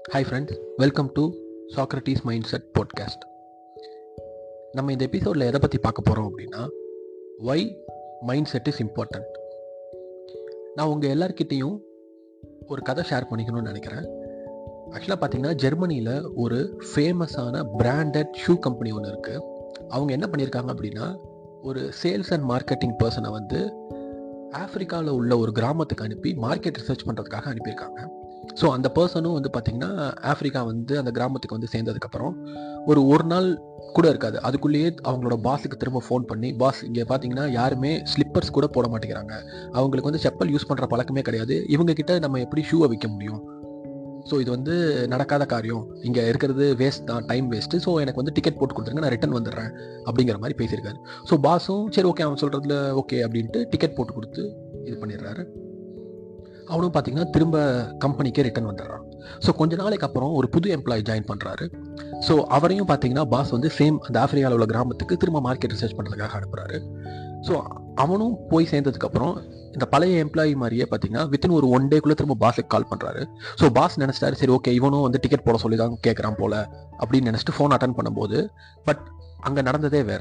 hi friends welcome to Socrates mindset podcast நம்ம இந்த எபிசோடில் எதை பற்றி பார்க்க போகிறோம் அப்படின்னா why mindset is important நான் உங்கள் எல்லார்கிட்டேயும் ஒரு கதை ஷேர் பண்ணிக்கணும்னு நினைக்கிறேன் ஆக்சுவலாக பார்த்தீங்கன்னா ஜெர்மனியில் ஒரு ஃபேமஸான பிராண்டட் ஷூ கம்பெனி ஒன்று இருக்குது அவங்க என்ன பண்ணியிருக்காங்க அப்படின்னா ஒரு சேல்ஸ் அண்ட் மார்க்கெட்டிங் பர்சனை வந்து ஆஃப்ரிக்காவில் உள்ள ஒரு கிராமத்துக்கு அனுப்பி மார்க்கெட் ரிசர்ச் பண்ணுறதுக்காக அனுப்பியிருக்காங்க ஸோ அந்த பர்சனும் வந்து பார்த்திங்கன்னா ஆஃப்ரிக்கா வந்து அந்த கிராமத்துக்கு வந்து சேர்ந்ததுக்கப்புறம் ஒரு ஒரு நாள் கூட இருக்காது அதுக்குள்ளேயே அவங்களோட பாஸுக்கு திரும்ப ஃபோன் பண்ணி பாஸ் இங்கே பார்த்தீங்கன்னா யாருமே ஸ்லிப்பர்ஸ் கூட போட மாட்டேங்கிறாங்க அவங்களுக்கு வந்து செப்பல் யூஸ் பண்ணுற பழக்கமே கிடையாது இவங்க கிட்ட நம்ம எப்படி ஷூவை விற்க முடியும் ஸோ இது வந்து நடக்காத காரியம் இங்கே இருக்கிறது வேஸ்ட் தான் டைம் வேஸ்ட்டு ஸோ எனக்கு வந்து டிக்கெட் போட்டு கொடுத்துருங்க நான் ரிட்டன் வந்துடுறேன் அப்படிங்கிற மாதிரி பேசியிருக்காரு ஸோ பாஸும் சரி ஓகே அவன் சொல்கிறதுல ஓகே அப்படின்ட்டு டிக்கெட் போட்டு கொடுத்து இது பண்ணிடுறாரு அவனும் பார்த்தீங்கன்னா திரும்ப கம்பெனிக்கே ரிட்டர்ன் வந்துடுறான் ஸோ கொஞ்ச நாளைக்கு அப்புறம் ஒரு புது எம்ப்ளாயி ஜாயின் பண்ணுறாரு ஸோ அவரையும் பார்த்தீங்கன்னா பாஸ் வந்து சேம் அந்த ஆஃப்ரிக்காவில் உள்ள கிராமத்துக்கு திரும்ப மார்க்கெட் ரிசர்ச் பண்ணுறதுக்காக அனுப்புகிறாரு ஸோ அவனும் போய் சேர்ந்ததுக்கப்புறம் இந்த பழைய எம்ப்ளாயி மாதிரியே பார்த்தீங்கன்னா வித்தின் ஒரு ஒன் டேக்குள்ளே திரும்ப பாஸுக்கு கால் பண்ணுறாரு ஸோ பாஸ் நினச்சிட்டாரு சரி ஓகே இவனும் வந்து டிக்கெட் போட சொல்லி தான் கேட்குறான் போல அப்படின்னு நினச்சிட்டு ஃபோன் அட்டன் பண்ணும்போது பட் அங்கே நடந்ததே வேற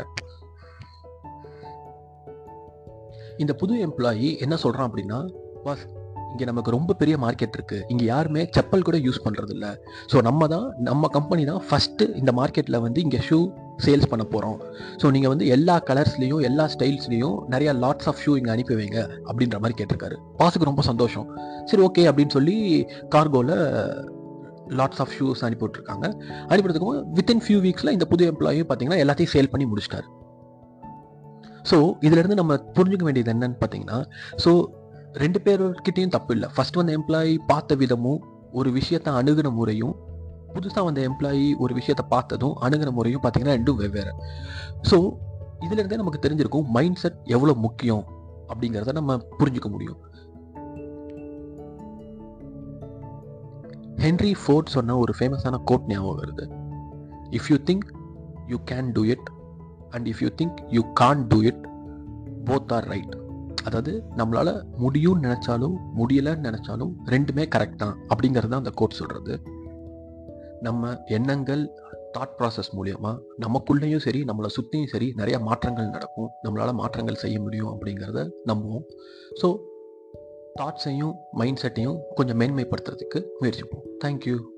இந்த புது எம்ப்ளாயி என்ன சொல்கிறான் அப்படின்னா பாஸ் இங்கே நமக்கு ரொம்ப பெரிய மார்க்கெட் இருக்குது இங்கே யாருமே செப்பல் கூட யூஸ் பண்ணுறது இல்லை ஸோ நம்ம தான் நம்ம கம்பெனி தான் ஃபஸ்ட்டு இந்த மார்க்கெட்டில் வந்து இங்கே ஷூ சேல்ஸ் பண்ண போகிறோம் ஸோ நீங்கள் வந்து எல்லா கலர்ஸ்லேயும் எல்லா ஸ்டைல்ஸ்லேயும் நிறையா லாட்ஸ் ஆஃப் ஷூ இங்கே அனுப்பி வைங்க அப்படின்ற மாதிரி கேட்டிருக்காரு பாஸுக்கு ரொம்ப சந்தோஷம் சரி ஓகே அப்படின்னு சொல்லி கார்கோவில் லாட்ஸ் ஆஃப் ஷூஸ் அனுப்பி விட்ருக்காங்க அனுப்பிடுறதுக்கும் வித்தின் ஃபியூ வீக்ஸில் இந்த புது எம்ப்ளாயும் பார்த்தீங்கன்னா எல்லாத்தையும் சேல் பண்ணி முடிச்சிட்டாரு ஸோ இதுலேருந்து நம்ம புரிஞ்சுக்க வேண்டியது என்னன்னு பார்த்தீங்கன்னா ஸோ ரெண்டு பேர்கிட்டையும் தப்பு இல்லை ஃபர்ஸ்ட் வந்த எம்ப்ளாயி பார்த்த விதமும் ஒரு விஷயத்தை அணுகின முறையும் புதுசாக வந்த எம்ப்ளாயி ஒரு விஷயத்தை பார்த்ததும் அணுகின முறையும் பார்த்தீங்கன்னா ரெண்டும் வெவ்வேறு ஸோ இதுலேருந்தே நமக்கு தெரிஞ்சிருக்கும் மைண்ட் செட் எவ்வளோ முக்கியம் அப்படிங்கிறத நம்ம புரிஞ்சுக்க முடியும் ஹென்ரி ஃபோர்ட் சொன்ன ஒரு ஃபேமஸான கோட் ஞாபகம் வருது if you think you can do it and if you think you can't do it both are right அதாவது நம்மளால் முடியும்னு நினச்சாலும் முடியலைன்னு நினச்சாலும் ரெண்டுமே கரெக்ட் தான் அப்படிங்கிறது தான் அந்த கோட் சொல்கிறது நம்ம எண்ணங்கள் தாட் ப்ராசஸ் மூலியமாக நமக்குள்ளேயும் சரி நம்மளை சுற்றியும் சரி நிறைய மாற்றங்கள் நடக்கும் நம்மளால் மாற்றங்கள் செய்ய முடியும் அப்படிங்கிறத நம்புவோம் ஸோ தாட்ஸையும் மைண்ட் செட்டையும் கொஞ்சம் மேன்மைப்படுத்துறதுக்கு முயற்சிப்போம் தேங்க்யூ